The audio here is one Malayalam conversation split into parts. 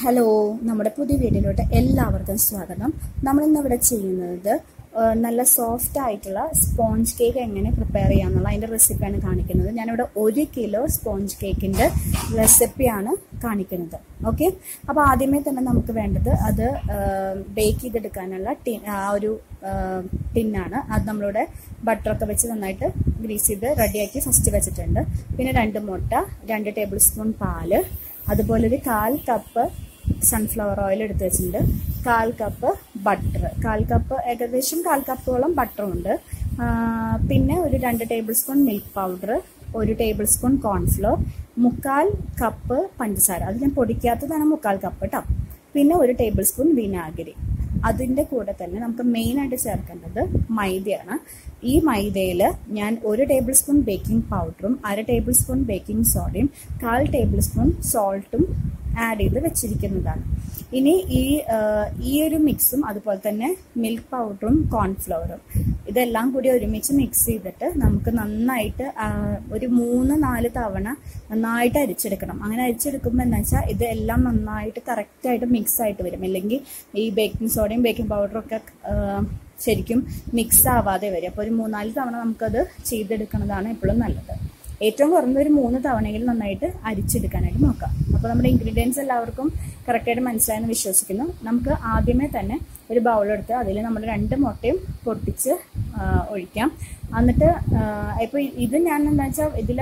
ഹലോ നമ്മുടെ പുതിയ വീഡിയോയിലോട്ട് എല്ലാവർക്കും സ്വാഗതം നമ്മളിന്ന് ഇവിടെ ചെയ്യുന്നത് ആ, നല്ല സോഫ്റ്റ് ആയിട്ടുള്ള സ്പോഞ്ച് കേക്ക് എങ്ങനെ പ്രിപ്പയർ ചെയ്യാന്നുള്ള അതിന്റെ റെസിപ്പിയാണ് കാണിക്കുന്നത് ഞാനിവിടെ ഒരു കിലോ സ്പോഞ്ച് കേക്കിന്റെ റെസിപ്പിയാണ് കാണിക്കുന്നത് ഓക്കെ അപ്പൊ ആദ്യമേ തന്നെ നമുക്ക് വേണ്ടത് അത് ബേക്ക് ചെയ്തെടുക്കാനുള്ള ടിൻ ആ ഒരു ടിന്നാണ് അത് നമ്മളിവിടെ ബട്ടറൊക്കെ വെച്ച് നന്നായിട്ട് ഗ്രീസ് ചെയ്ത് റെഡിയാക്കി ഫസ്റ്റ് വെച്ചിട്ടുണ്ട് പിന്നെ രണ്ട് മുട്ട രണ്ട് ടേബിൾ സ്പൂൺ പാല് അതുപോലെ ഒരു കാൽ കപ്പ് സൺഫ്ലവർ ഓയിൽ എടുത്ത് വെച്ചിട്ടുണ്ട് കാൽ കപ്പ് ബട്ടർ കാൽ കപ്പ് ഏകദേശം കാൽ കപ്പോളം ബട്ടറും ഉണ്ട് ആ, പിന്നെ ഒരു രണ്ട് ടേബിൾ സ്പൂൺ മിൽക്ക് പൗഡർ ഒരു ടേബിൾ സ്പൂൺ കോൺഫ്ലോർ മുക്കാൽ കപ്പ് പഞ്ചസാര അത് ഞാൻ പൊടിക്കാത്തതാണ് മുക്കാൽ കപ്പ് കേട്ടോ പിന്നെ ഒരു ടേബിൾ സ്പൂൺ വിനാഗിരി അതിന്റെ കൂടെ തന്നെ നമുക്ക് മെയിൻ ആയിട്ട് ചേർക്കേണ്ടത് മൈദയാണ് ഈ മൈദയിൽ ഞാൻ ഒരു ടേബിൾ സ്പൂൺ ബേക്കിംഗ് പൗഡറും അര ടേബിൾ സ്പൂൺ ബേക്കിംഗ് സോഡയും കാൽ ടേബിൾ സ്പൂൺ സോൾട്ടും ആഡ് ചെയ്ത് വെച്ചിരിക്കുന്നതാണ് ഇനി ഈ ആ, ഈ ഒരു മിക്സും അതുപോലെ തന്നെ മിൽക്ക് പൗഡറും കോൺഫ്ലവറും ഇതെല്ലാം കൂടി ഒരുമിച്ച് മിക്സ് ചെയ്തിട്ട് നമുക്ക് നന്നായിട്ട് ആ, ഒരു മൂന്ന് നാല് തവണ നന്നായിട്ട് അരിച്ചെടുക്കണം അങ്ങനെ അരിച്ചെടുക്കുമ്പോൾ എന്താ വെച്ചാൽ ഇതെല്ലാം നന്നായിട്ട് കറക്റ്റ് ആയിട്ട് മിക്സ് ആയിട്ട് വരും അല്ലെങ്കിൽ ഈ ബേക്കിംഗ് സോഡയും ബേക്കിംഗ് പൗഡറും ഒക്കെ ആ, ശരിക്കും മിക്സ് ആവാതെ വരും അപ്പോൾ ഒരു മൂന്നാല് തവണ നമുക്കത് ചെയ്തെടുക്കുന്നതാണ് എപ്പോഴും നല്ലത് ഏറ്റവും കുറഞ്ഞ ഒരു മൂന്ന് തവണയെങ്കിലും നന്നായിട്ട് അരിച്ചെടുക്കാനായിട്ട് നോക്കാം അപ്പോൾ നമ്മുടെ ഇൻഗ്രീഡിയൻസ് എല്ലാവർക്കും കറക്റ്റായിട്ട് മനസ്സിലായെന്ന് വിശ്വസിക്കുന്നു നമുക്ക് ആദ്യമേ തന്നെ ഒരു ബൗളെടുത്ത് അതിൽ നമ്മൾ രണ്ട് മുട്ടയും പൊട്ടിച്ച് ആ, ഒഴിക്കാം എന്നിട്ട് ഇപ്പോൾ ഇത് ഞാൻ എന്താ വെച്ചാൽ ഇതിൽ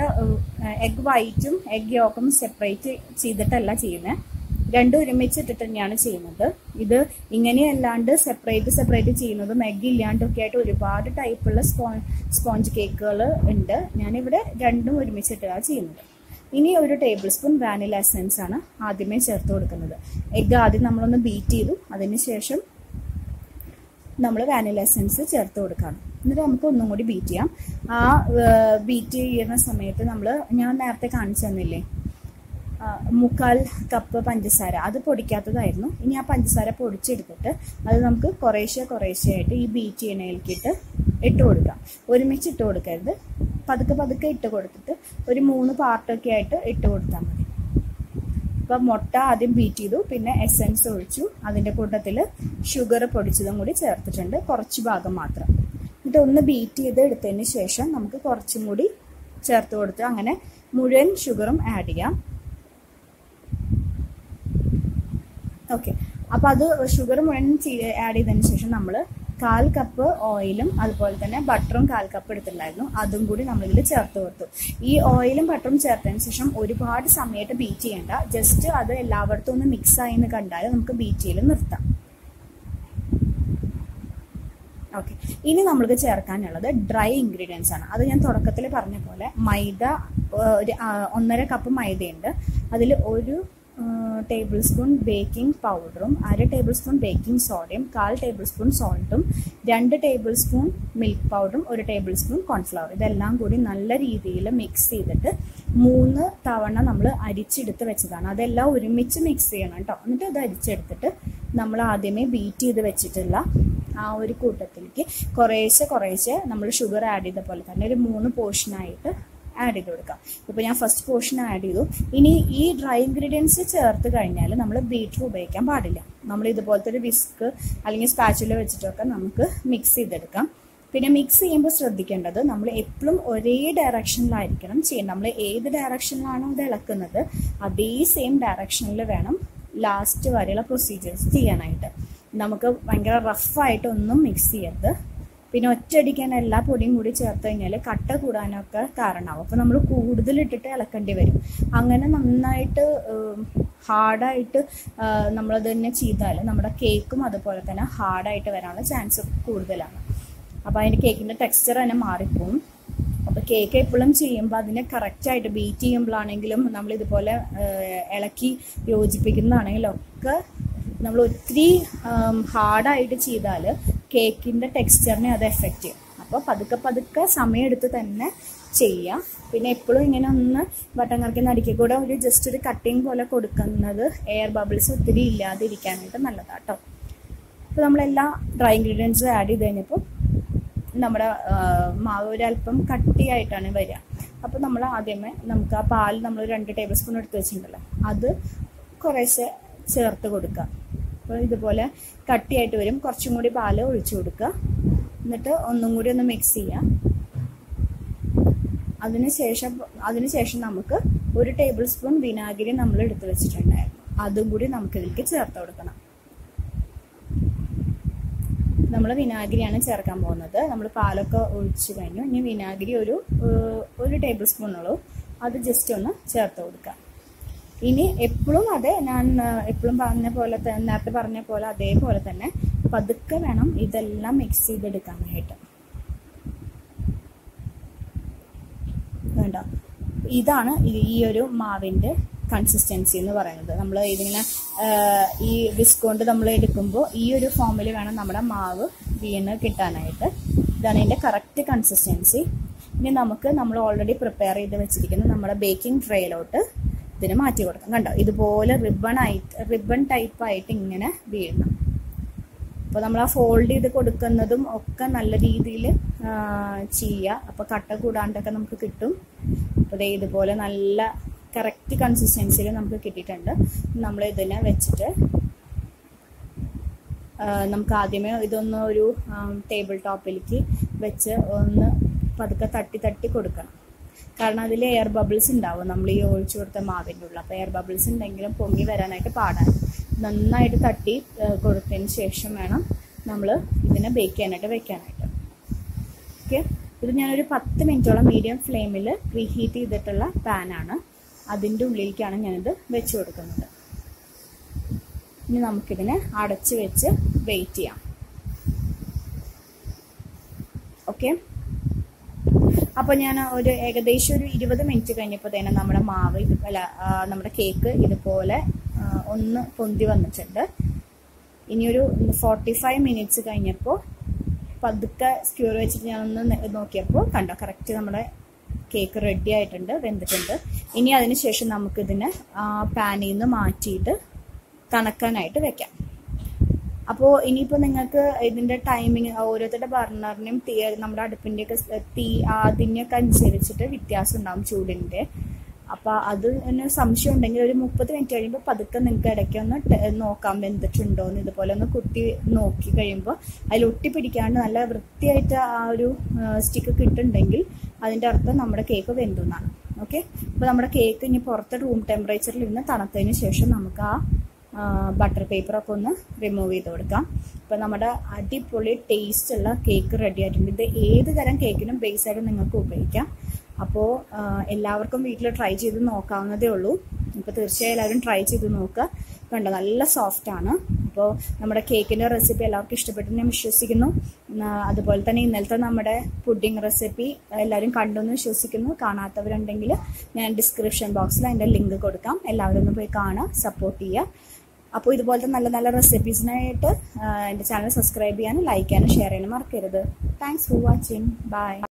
എഗ് വൈറ്റും എഗ് യോക്കും സെപ്പറേറ്റ് ചെയ്തിട്ടല്ല ചെയ്യുന്നത് രണ്ടും ഒരുമിച്ചിട്ടിട്ട് തന്നെയാണ് ചെയ്യുന്നത് ഇത് ഇങ്ങനെയല്ലാണ്ട് സെപ്പറേറ്റ് സെപ്പറേറ്റ് ചെയ്യുന്നതും എഗ് ഇല്ലാണ്ടൊക്കെ ആയിട്ട് ഒരുപാട് ടൈപ്പുള്ള സ്പോ സ്പോഞ്ച് കേക്കുകൾ ഉണ്ട് ഞാനിവിടെ രണ്ടും ഒരുമിച്ചിട്ടാണ് ചെയ്യുന്നത് ഇനി ഒരു ടേബിൾ സ്പൂൺ വാനില എസൻസ് ആണ് ആദ്യമേ ചേർത്ത് കൊടുക്കുന്നത് എഗ് ആദ്യം നമ്മളൊന്ന് ബീറ്റ് ചെയ്തു അതിനുശേഷം നമ്മൾ വാനില എസൻസ് ചേർത്ത് കൊടുക്കണം എന്നിട്ട് നമുക്ക് ഒന്നും കൂടി ബീറ്റ് ചെയ്യാം ആ ബീറ്റ് ചെയ്യുന്ന സമയത്ത് നമ്മൾ ഞാൻ നേരത്തെ കാണിച്ചു തന്നില്ലേ ആ, മുക്കാൽ കപ്പ് പഞ്ചസാര അത് പൊടിക്കാത്തതായിരുന്നു ഇനി ആ പഞ്ചസാര പൊടിച്ചെടുത്തിട്ട് അത് നമുക്ക് കുറേശ്ശെ കുറേശ്ശെ ആയിട്ട് ഈ ബീറ്റ് ചെയ്യണയിലേക്കിട്ട് ഇട്ട് കൊടുക്കാം ഒരുമിച്ച് ഇട്ട് കൊടുക്കരുത് പതുക്കെ പതുക്കെ ഇട്ട് കൊടുത്തിട്ട് ഒരു മൂന്ന് പാർട്ടൊക്കെ ആയിട്ട് ഇട്ട് കൊടുത്താൽ മതി ഇപ്പൊ മുട്ട ആദ്യം ബീറ്റ് ചെയ്തു പിന്നെ എസെൻസ് ഒഴിച്ചു അതിന്റെ കൂട്ടത്തിൽ ഷുഗർ പൊടിച്ചതും കൂടി ചേർത്തിട്ടുണ്ട് കുറച്ച് ഭാഗം മാത്രം എന്നിട്ട് ഒന്ന് ബീറ്റ് ചെയ്ത് എടുത്തതിന് ശേഷം നമുക്ക് കുറച്ചും കൂടി ചേർത്ത് കൊടുത്ത് അങ്ങനെ മുഴുവൻ ഷുഗറും ആഡ് ചെയ്യാം ഓക്കെ അപ്പൊ അത് ഷുഗർ മുഴുവൻ ആഡ് ചെയ്തതിന് ശേഷം നമ്മൾ കാൽ കപ്പ് ഓയിലും അതുപോലെ തന്നെ ബട്ടറും കാൽ കപ്പ് എടുത്തിട്ടുണ്ടായിരുന്നു അതും കൂടി നമ്മൾ ഇതിൽ ചേർത്ത് കൊടുത്തു ഈ ഓയിലും ബട്ടറും ചേർത്തതിന് ശേഷം ഒരുപാട് സമയമായിട്ട് ബീറ്റ് ചെയ്യേണ്ട ജസ്റ്റ് അത് എല്ലായിടത്തും ഒന്ന് മിക്സ് ആയി എന്ന് കണ്ടാൽ നമുക്ക് ബീറ്റ് ചെയ്യൽ നിർത്താം ഓക്കെ ഇനി നമ്മൾക്ക് ചേർക്കാനുള്ളത് ഡ്രൈ ഇൻഗ്രീഡിയൻസ് ആണ് അത് ഞാൻ തുടക്കത്തിൽ പറഞ്ഞ പോലെ മൈദ ആ, ഒരു ആ, ഒന്നര കപ്പ് മൈദയുണ്ട് അതിൽ ഒരു ടേബിൾ സ്പൂൺ ബേക്കിംഗ് പൗഡറും അര ടേബിൾ സ്പൂൺ ബേക്കിംഗ് സോഡയും കാൽ ടേബിൾ സ്പൂൺ സോൾട്ടും രണ്ട് ടേബിൾ സ്പൂൺ മിൽക്ക് പൗഡറും ഒരു ടേബിൾ സ്പൂൺ കോൺഫ്ലവർ ഇതെല്ലാം കൂടി നല്ല രീതിയിൽ മിക്സ് ചെയ്തിട്ട് മൂന്ന് തവണ നമ്മൾ അരിച്ചെടുത്ത് വെച്ചതാണ് അതെല്ലാം ഒരുമിച്ച് മിക്സ് ചെയ്യണം കേട്ടോ എന്നിട്ട് അത് അരിച്ചെടുത്തിട്ട് നമ്മൾ ആദ്യമേ ബീറ്റ് ചെയ്ത് വെച്ചിട്ടുള്ള ആ ഒരു കൂട്ടത്തിലേക്ക് കുറേശ്ശെ കുറേശ്ശെ നമ്മൾ ഷുഗർ ആഡ് ചെയ്ത പോലെ തന്നെ ഒരു മൂന്ന് പോർഷനായിട്ട് ആഡ് ചെയ്ത് കൊടുക്കാം ഇപ്പോൾ ഞാൻ ഫസ്റ്റ് പോർഷൻ ആഡ് ചെയ്തു ഇനി ഈ ഡ്രൈ ഇൻഗ്രീഡിയൻസ് ചേർത്ത് കഴിഞ്ഞാൽ നമ്മൾ ബീറ്റർ ഉപയോഗിക്കാൻ പാടില്ല നമ്മൾ ഇതുപോലത്തെ ഒരു വിസ്ക് അല്ലെങ്കിൽ സ്പാച്ചുല വെച്ചിട്ടൊക്കെ നമുക്ക് മിക്സ് ചെയ്തെടുക്കാം പിന്നെ മിക്സ് ചെയ്യുമ്പോൾ ശ്രദ്ധിക്കേണ്ടത് നമ്മൾ എപ്പോഴും ഒരേ ഡയറക്ഷനിലായിരിക്കണം ചെയ്യേണ്ടത് നമ്മൾ ഏത് ഡയറക്ഷനിലാണോ ഇത് ഇളക്കുന്നത് അതേ സെയിം ഡയറക്ഷനിൽ വേണം ലാസ്റ്റ് വരെയുള്ള പ്രൊസീജിയേഴ്സ് ചെയ്യാനായിട്ട് നമുക്ക് ഭയങ്കര റഫായിട്ട് ഒന്നും മിക്സ് ചെയ്യരുത് പിന്നെ ഒറ്റയടിക്കാൻ എല്ലാ പൊടിയും കൂടി ചേർത്ത് കഴിഞ്ഞാൽ കട്ട കൂടാനൊക്കെ കാരണമാവും അപ്പോൾ നമ്മൾ കൂടുതൽ ഇട്ടിട്ട് ഇളക്കേണ്ടി വരും അങ്ങനെ നന്നായിട്ട് ഹാർഡായിട്ട് നമ്മളത് തന്നെ ചെയ്താൽ നമ്മുടെ കേക്കും അതുപോലെ തന്നെ ഹാർഡായിട്ട് വരാനുള്ള ചാൻസ് കൂടുതലാണ് അപ്പോൾ അതിൻ്റെ കേക്കിൻ്റെ ടെക്സ്ചർ തന്നെ മാറിപ്പോവും അപ്പോൾ കേക്ക് എപ്പോഴും ചെയ്യുമ്പോൾ അതിനെ കറക്റ്റായിട്ട് ബീറ്റ് ചെയ്യുമ്പോഴാണെങ്കിലും നമ്മൾ ഇതുപോലെ ആ, ഇളക്കി യോജിപ്പിക്കുന്നതാണെങ്കിലും ഒക്കെ നമ്മൾ ഒത്തിരി ഹാർഡായിട്ട് ചെയ്താൽ കേക്കിൻ്റെ ടെക്സ്ചറിനെ അത് എഫക്റ്റ് ചെയ്യും അപ്പോൾ പതുക്കെ പതുക്കെ സമയമെടുത്ത് തന്നെ ചെയ്യാം പിന്നെ എപ്പോഴും ഇങ്ങനെ ഒന്ന് വട്ടം കറക്കുന്ന അടിക്കുക കൂടെ ഒരു ജസ്റ്റ് ഒരു കട്ടിങ് പോലെ കൊടുക്കുന്നത് എയർ ബബിൾസ് ഒത്തിരി ഇല്ലാതിരിക്കാനായിട്ട് നല്ലതാട്ടോ അപ്പോൾ നമ്മളെല്ലാ ഡ്രൈ ഇൻഗ്രീഡിയൻസും ആഡ് ചെയ്ത് കഴിഞ്ഞപ്പോൾ നമ്മുടെ ആ, മാവ് ഒരല്പം കട്ടിയായിട്ടാണ് വരിക അപ്പോൾ നമ്മൾ ആദ്യമേ നമുക്ക് ആ പാൽ നമ്മൾ രണ്ട് ടേബിൾ സ്പൂൺ എടുത്ത് വെച്ചിട്ടുണ്ടല്ലോ അത് കുറേശ്ശെ ചേർത്ത് കൊടുക്കുക അപ്പോൾ ഇതുപോലെ കട്ടിയായിട്ട് വരും കുറച്ചും കൂടി പാല് ഒഴിച്ചു കൊടുക്കുക എന്നിട്ട് ഒന്നും കൂടി ഒന്ന് മിക്സ് ചെയ്യുക അതിനുശേഷം അതിനുശേഷം നമുക്ക് ഒരു ടേബിൾ സ്പൂൺ വിനാഗിരി നമ്മൾ എടുത്തു വെച്ചിട്ടുണ്ടായിരുന്നു അതും കൂടി നമുക്ക് ഇതിലേക്ക് ചേർത്ത് കൊടുക്കണം നമ്മൾ വിനാഗിരിയാണ് ചേർക്കാൻ പോകുന്നത് നമ്മൾ പാലൊക്കെ ഒഴിച്ചു കഴിഞ്ഞു ഇനി വിനാഗിരി ഒരു ഒരു ടേബിൾ സ്പൂണുള്ളൂ അത് ജസ്റ്റ് ഒന്ന് ചേർത്ത് കൊടുക്കുക ഇനി എപ്പോഴും അതെ ഞാൻ എപ്പോഴും പറഞ്ഞ പോലെ നേരത്തെ പറഞ്ഞ പോലെ അതേപോലെ തന്നെ പതുക്കെ വേണം ഇതെല്ലാം മിക്സ് ചെയ്തെടുക്കാനായിട്ട് വേണ്ട ഇതാണ് ഈ ഒരു മാവിൻ്റെ കൺസിസ്റ്റൻസി എന്ന് പറയുന്നത് നമ്മൾ ഇതിങ്ങനെ ഈ വിസ്കോണ്ട് നമ്മൾ എടുക്കുമ്പോൾ ഈ ഒരു ഫോമിൽ വേണം നമ്മുടെ മാവ് വീണ് കിട്ടാനായിട്ട് ഇതാണ് ഇതിൻ്റെ കറക്റ്റ് കൺസിസ്റ്റൻസി ഇനി നമുക്ക് നമ്മൾ ഓൾറെഡി പ്രിപ്പയർ ചെയ്ത് വെച്ചിരിക്കുന്ന നമ്മുടെ ബേക്കിംഗ് ട്രേയിലോട്ട് ഇതിന് മാറ്റി കൊടുക്കാം കണ്ടോ ഇതുപോലെ റിബൺ ആയിട്ട് റിബൺ ടൈപ്പ് ആയിട്ട് ഇങ്ങനെ വീഴണം അപ്പോൾ നമ്മൾ ആ ഫോൾഡ് ചെയ്ത് കൊടുക്കുന്നതും ഒക്കെ നല്ല രീതിയിൽ ചെയ്യുക അപ്പോൾ കട്ട കൂടാണ്ടൊക്കെ നമുക്ക് കിട്ടും അപ്പോൾ ഇതുപോലെ നല്ല കറക്റ്റ് കൺസിസ്റ്റൻസിയിൽ നമുക്ക് കിട്ടിയിട്ടുണ്ട് നമ്മൾ ഇതിനെ വെച്ചിട്ട് നമുക്ക് ആദ്യമേ ഇതൊന്ന് ഒരു ടേബിൾ ടോപ്പിലേക്ക് വെച്ച് ഒന്ന് പതുക്കെ തട്ടി തട്ടി കൊടുക്കണം കാരണം അതിൽ എയർ ബബിൾസ് ഉണ്ടാവും നമ്മൾ ഈ ഒഴിച്ചു കൊടുത്ത മാവിൻ്റെ ഉള്ളിൽ അപ്പോൾ എയർ ബബിൾസ് ഉണ്ടെങ്കിലും പൊങ്ങി വരാനായിട്ട് പാടാണ് നന്നായിട്ട് തട്ടി കൊടുത്തതിന് ശേഷം വേണം നമ്മൾ ഇതിനെ ബേക്ക് ചെയ്യാനായിട്ട് വെക്കാനായിട്ട് ഓക്കെ ഇത് ഞാനൊരു പത്ത് മിനിറ്റോളം മീഡിയം ഫ്ലെയിമിൽ റീഹീറ്റ് ചെയ്തിട്ടുള്ള പാനാണ് അതിൻ്റെ ഉള്ളിലേക്കാണ് ഞാനിത് വെച്ച് കൊടുക്കുന്നത് ഇനി നമുക്കിതിനെ അടച്ച് വെച്ച് വെയിറ്റ് ചെയ്യാം ഓക്കെ അപ്പോൾ ഞാൻ ഒരു ഏകദേശം ഒരു ഇരുപത് മിനിറ്റ് കഴിഞ്ഞപ്പോൾ തന്നെ നമ്മുടെ മാവ് ഇത് അല്ല നമ്മുടെ കേക്ക് ഇതുപോലെ ഒന്ന് പൊന്തി വന്നിട്ടുണ്ട് ഇനിയൊരു ഫോർട്ടി ഫൈവ് മിനിറ്റ്സ് കഴിഞ്ഞപ്പോൾ പതുക്കെ സ്ക്യൂർ വെച്ചിട്ട് ഞാനൊന്ന് നോക്കിയപ്പോൾ കണ്ടോ കറക്റ്റ് നമ്മുടെ കേക്ക് റെഡി ആയിട്ടുണ്ട് വെന്തിട്ടുണ്ട് ഇനി അതിന് ശേഷം നമുക്കിതിനെ പാനിൽ നിന്ന് മാറ്റിയിട്ട് തണുക്കാനായിട്ട് വെക്കാം അപ്പോൾ ഇനിയിപ്പോൾ നിങ്ങൾക്ക് ഇതിൻ്റെ ടൈമിങ് ഓരോരുത്തരുടെ ബർണറിനും തീ നമ്മുടെ അടുപ്പിൻ്റെയൊക്കെ തീ അതിനൊക്കെ അനുസരിച്ചിട്ട് വ്യത്യാസം ഉണ്ടാവും ചൂടിൻ്റെ അപ്പോൾ അത് തന്നെ സംശയം ഉണ്ടെങ്കിൽ ഒരു മുപ്പത് മിനിറ്റ് കഴിയുമ്പോൾ പതുക്കെ നിങ്ങൾക്ക് ഇടയ്ക്ക് ഒന്ന് നോക്കാം വെന്തിട്ടുണ്ടോ എന്ന് ഇതുപോലെ ഒന്ന് കുത്തി നോക്കി കഴിയുമ്പോൾ അതിൽ ഒട്ടി പിടിക്കാണ്ട് നല്ല വൃത്തിയായിട്ട് ആ ഒരു സ്റ്റിക്ക് കിട്ടുന്നുണ്ടെങ്കിൽ അതിൻ്റെ അർത്ഥം നമ്മുടെ കേക്ക് വെന്തു എന്നാണ് ഓക്കെ അപ്പോൾ നമ്മുടെ കേക്ക് ഇനി പുറത്ത് റൂം ടെമ്പറേച്ചറിൽ ഇരുന്ന് തണുത്തതിന് ശേഷം നമുക്ക് ആ ബട്ടർ പേപ്പറൊക്കെ ഒന്ന് റിമൂവ് ചെയ്ത് കൊടുക്കാം അപ്പോൾ നമ്മുടെ അടിപൊളി ടേസ്റ്റുള്ള കേക്ക് റെഡി ആയിട്ടുണ്ട് ഇത് ഏത് തരം കേക്കിനും ബേസ് ആയിട്ട് നിങ്ങൾക്ക് ഉപയോഗിക്കാം അപ്പോൾ എല്ലാവർക്കും വീട്ടിൽ ട്രൈ ചെയ്ത് നോക്കാവുന്നതേ ഉള്ളൂ ഇപ്പോൾ തീർച്ചയായും എല്ലാവരും ട്രൈ ചെയ്ത് നോക്കുക കണ്ടോ നല്ല സോഫ്റ്റ് ആണ് അപ്പോൾ നമ്മുടെ കേക്കിൻ്റെ റെസിപ്പി എല്ലാവർക്കും ഇഷ്ടപ്പെട്ടു ഞാൻ വിശ്വസിക്കുന്നു അതുപോലെ തന്നെ ഇന്നലത്തെ നമ്മുടെ പുഡിംഗ് റെസിപ്പി എല്ലാവരും കണ്ടെന്ന് വിശ്വസിക്കുന്നു കാണാത്തവരുണ്ടെങ്കിൽ ഞാൻ ഡിസ്ക്രിപ്ഷൻ ബോക്സിൽ അതിൻ്റെ ലിങ്ക് കൊടുക്കാം എല്ലാവരും ഒന്ന് പോയി കാണുക സപ്പോർട്ട് ചെയ്യുക അപ്പോൾ ഇതുപോലത്തെ നല്ല നല്ല റെസിപ്പീസിനായിട്ട് എൻ്റെ ചാനൽ സബ്സ്ക്രൈബ് ചെയ്യാനും ലൈക്ക് ചെയ്യാനും ഷെയർ ചെയ്യാനും മറക്കരുത് താങ്ക്സ് ഫോർ വാച്ചിങ് ബൈ